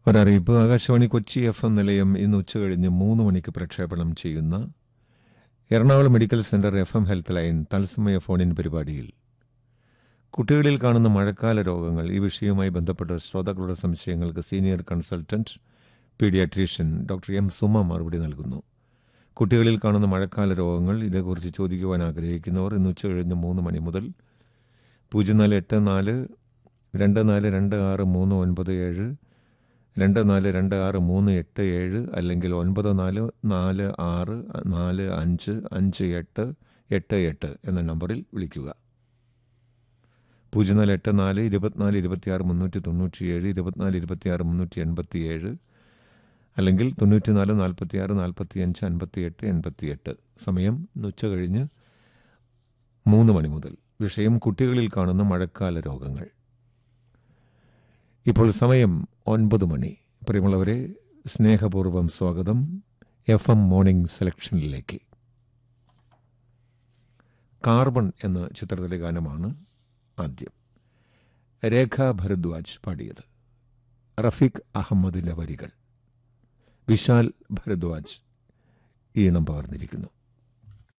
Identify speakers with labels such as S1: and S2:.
S1: ഒരറിയിപ്പ് Akashvani Kochi F M നിലയം ഇന്ന് ഉച്ചകഴിഞ്ഞ് മൂന്ന് മണിക്ക് പ്രക്ഷേപണം ചെയ്യുന്ന Ernakulam medical centre F M health line തത്സമയ ഫോണിൻ പരിപാടിയിൽ കുട്ടികളിൽ കാണുന്ന മഴക്കാല രോഗങ്ങൾ ഈ വിഷയവുമായി ബന്ധപ്പെട്ട ശ്രോതാക്കളുടെ സംശയങ്ങൾക്ക് senior consultant paediatrician doctor M Suma മറുപടി നൽകുന്നു കുട്ടികളിൽ കാണുന്ന മഴക്കാല രോഗങ്ങൾ ഇതേക്കുറിച്ച് ചോദിക്കുവാൻ ആഗ്രഹിക്കുന്നവർ ഇന്ന് ഉച്ചകഴിഞ്ഞ് മൂന്ന് മണി മുതൽ പൂജ്യം നാല് എട്ട് നാല് രണ്ട് നാല് രണ്ട് ആറ് മൂന്ന് ഒൻപത് ഏഴ് രണ്ട് നാല് രണ്ട് ആറ് മൂന്ന് എട്ട് ഏഴ് അല്ലെങ്കിൽ ഒൻപത് നാല് നാല് ആറ് നാല് അഞ്ച് അഞ്ച് എട്ട് എട്ട് എട്ട് എന്ന നമ്പറിൽ വിളിക്കുക പൂജ്യം നാല് എട്ട് നാല് ഇരുപത്തിനാല് ഇരുപത്തിയാറ് മുന്നൂറ്റി തൊണ്ണൂറ്റിയേഴ് ഇരുപത്തിനാല് ഇരുപത്തിയാറ് മുന്നൂറ്റി എൺപത്തിയേഴ് അല്ലെങ്കിൽ തൊണ്ണൂറ്റിനാല് നാൽപ്പത്തിയാറ് നാൽപ്പത്തിയഞ്ച് അൻപത്തിയെട്ട് എൺപത്തിയെട്ട് സമയം ഇന്ന് ഉച്ച കഴിഞ്ഞ് മൂന്ന് മണി മുതൽ വിഷയം കുട്ടികളിൽ കാണുന്ന മഴക്കാല രോഗങ്ങൾ ഇപ്പോൾ സമയം ഒൻപത് മണി പ്രിയമുള്ളവരെ സ്നേഹപൂർവ്വം സ്വാഗതം എഫ് എം മോർണിംഗ് സെലക്ഷനിലേക്ക് കാർബൺ എന്ന ചിത്രത്തിലെ ഗാനമാണ് ആദ്യം രേഖ ഭരദ്വാജ് പാടിയത് റഫീഖ് അഹമ്മദിന്റെ വരികൾ വിശാൽ ഭരദ്വാജ് ഈണം പകർന്നിരിക്കുന്നു